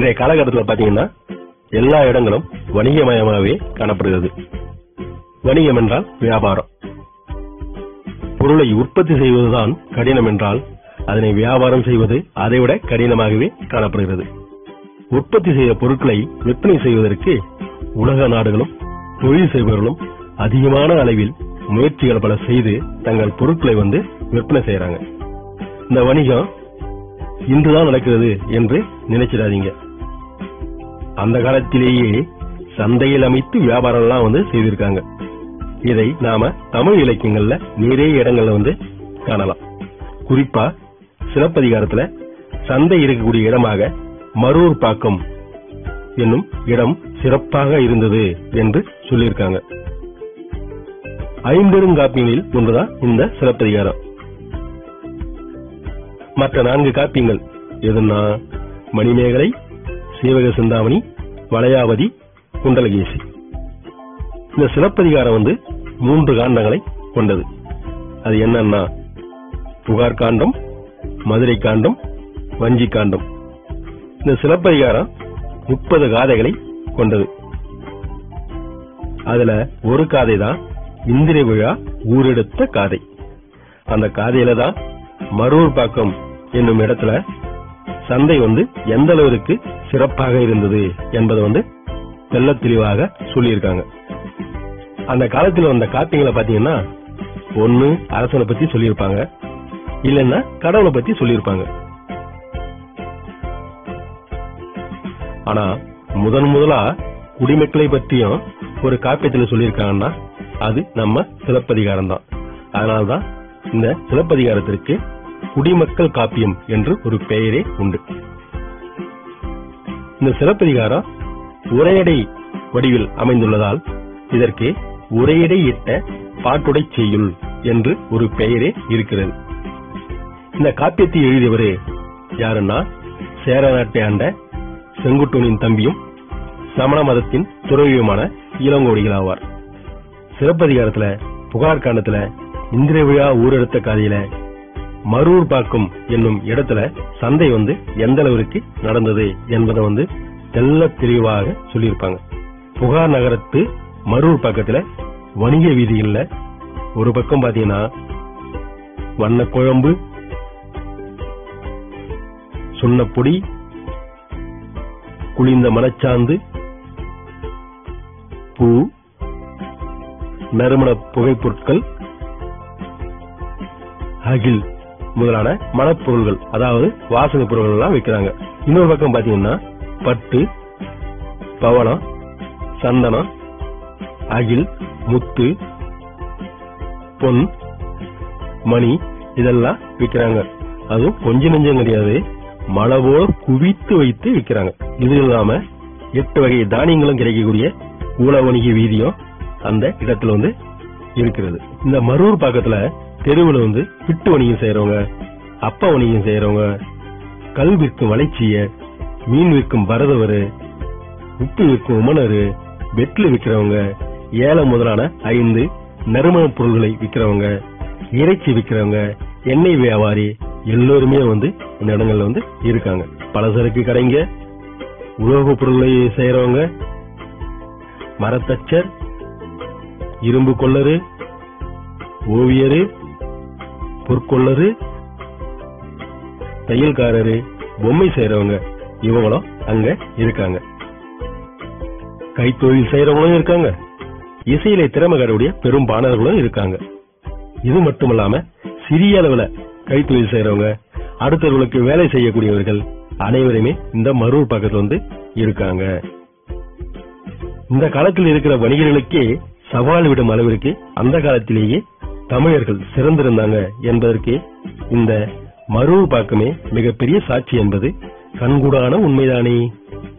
இன்றைய காலகட்டத்தில் பாத்தீங்கன்னா எல்லா இடங்களும் வணிகமயமாகவே காணப்படுகிறது வணிகம் என்றால் வியாபாரம் பொருளை உற்பத்தி செய்வதுதான் கடினம் என்றால் அதனை வியாபாரம் செய்வது அதைவிட கடினமாகவே காணப்படுகிறது உற்பத்தி செய்த பொருட்களை விற்பனை செய்வதற்கு உலக நாடுகளும் தொழில் செய்பவர்களும் அதிகமான அளவில் முயற்சிகள் பல செய்து தங்கள் பொருட்களை வந்து விற்பனை செய்யறாங்க இந்த வணிகம் இன்றுதான் நடக்கிறது என்று நினைச்சிடாதீங்க அந்த காலத்திலேயே சந்தையில் அமைத்து வியாபாரம் எல்லாம் வந்து செய்திருக்காங்க இதை நாம தமிழ் இலக்கியங்கள்ல நிறைய இடங்கள்ல வந்து காணலாம் குறிப்பா சிலப்பதிகாரத்துல சந்தை இருக்கக்கூடிய இடமாக மரூர் பாக்கம் என்னும் இடம் சிறப்பாக இருந்தது என்று சொல்லியிருக்காங்க ஐம்பெருங்காப்பியங்களில் ஒன்றுதான் இந்த சிலப்பதிகாரம் மற்ற நான்கு காப்பியங்கள் எதுன்னா மணிமேகலை சீவக சிந்தாமணி வளையாவதி குண்டலகேசி இந்த சிலப்பதிகாரம் வந்து மூன்று காண்டங்களை கொண்டது அது என்னன்னா புகார் காண்டம் மதுரை காண்டம் வஞ்சி காண்டம் இந்த சிலப்பதிகாரம் முப்பது காதைகளை கொண்டது அதுல ஒரு காதை தான் இந்திர விழா ஊரெடுத்த காதை அந்த காதையில தான் மரூர் பாக்கம் என்னும் இடத்துல சந்தை வந்து எந்த அளவிற்கு சிறப்பாக இருந்தது என்பதை வந்து தெள்ளத் தெளிவாக சொல்லியிருக்காங்க அந்த காலத்துல வந்த காப்பியங்களை பாத்தீங்கன்னா ஒண்ணு அரசனை பத்தி சொல்லியிருப்பாங்க இல்லன்னா கடவுளை பத்தி சொல்லியிருப்பாங்க ஆனா முதன் முதலா குடிமக்களை பற்றியும் ஒரு காப்பியத்துல சொல்லியிருக்காங்கன்னா அது நம்ம சிலப்பதிகாரம் தான் அதனால்தான் இந்த சிலப்பதிகாரத்திற்கு குடிமக்கள் காப்பியம் என்று ஒரு பெயரே உண்டு இந்த சிலப்பதிகாரம் உரையடை வடிவில் அமைந்துள்ளதால் இதற்கு உரையடை இட்ட பாட்டுடை செய்யுள் என்று ஒரு பெயரே இருக்கிறது இந்த காப்பியத்தை எழுதியவர் யாருன்னா சேர நாட்டை ஆண்ட செங்குட்டுவனின் தம்பியும் சமண மதத்தின் துறவியுமான இளங்கோடிகள் ஆவார் சிலப்பதிகாரத்துல புகார் காண்டத்துல இந்திர விழா ஊரெடுத்த காதையில மரூர் பாக்கம் என்னும் இடத்துல சந்தை வந்து எந்த அளவிற்கு நடந்தது என்பதை வந்து தெல்ல தெளிவாக சொல்லியிருப்பாங்க புகார் நகரத்து மரூர் பக்கத்துல வணிக வீதிகள்ல ஒரு பக்கம் பாத்தீங்கன்னா வண்ண குழம்பு சுண்ணப்பொடி குளிர்ந்த மணச்சாந்து பூ நறுமண புகைப்பொருட்கள் அகில் முதலான மணப்பொருள்கள் அதாவது வாசனை பொருட்கள் எல்லாம் விற்கிறாங்க இன்னொரு பக்கம் பாத்தீங்கன்னா பட்டு பவளம் சந்தனம் அகில் முத்து பொன் மணி இதெல்லாம் விற்கிறாங்க அதுவும் கொஞ்ச நெஞ்சம் கிடையாது மழை போல குவித்து வைத்து விற்கிறாங்க இது இல்லாம எட்டு வகை தானியங்களும் கிடைக்கக்கூடிய ஊழ வணிக வீதியும் அந்த இடத்துல வந்து இருக்கிறது இந்த மரூர் பக்கத்துல தெருவுல வந்து பிட்டு வணிகம் செய்யறவங்க அப்ப வணிகம் செய்யறவங்க கல் விற்கும் வளைச்சிய மீன் விற்கும் பரதவர் உப்பு விற்கும் உமனரு வெட்டில் விற்கிறவங்க ஏலம் முதலான ஐந்து நறுமண பொருள்களை விற்கிறவங்க இறைச்சி விற்கிறவங்க எண்ணெய் வியாபாரி எல்லோருமே வந்து இந்த இடங்கள்ல வந்து இருக்காங்க பலசரக்கு கடைங்க உலோக பொருள்களை செய்யறவங்க மரத்தச்சர் இரும்பு கொள்ளரு ஓவியரு பொற்கொள்ளரு தையல்காரரு பொம்மை செய்யறவங்க இவங்களும் அங்க இருக்காங்க கைத்தொழில் செய்யறவங்களும் இருக்காங்க இசையில திறமைகளுடைய பெரும் பாணர்களும் இருக்காங்க இது மட்டுமல்லாம சிறிய அளவுல கைத்தொழில் செய்யறவங்க அடுத்தவர்களுக்கு வேலை செய்யக்கூடியவர்கள் அனைவருமே இந்த மரூர் பக்கத்துல வந்து இருக்காங்க இந்த காலத்தில் இருக்கிற வணிகர்களுக்கே சவால் விடும் அளவிற்கு அந்த காலத்திலேயே தமிழர்கள் சிறந்திருந்தாங்க என்பதற்கு இந்த மரூர் பாக்கமே மிகப்பெரிய சாட்சி என்பது கண்கூடான உண்மைதானே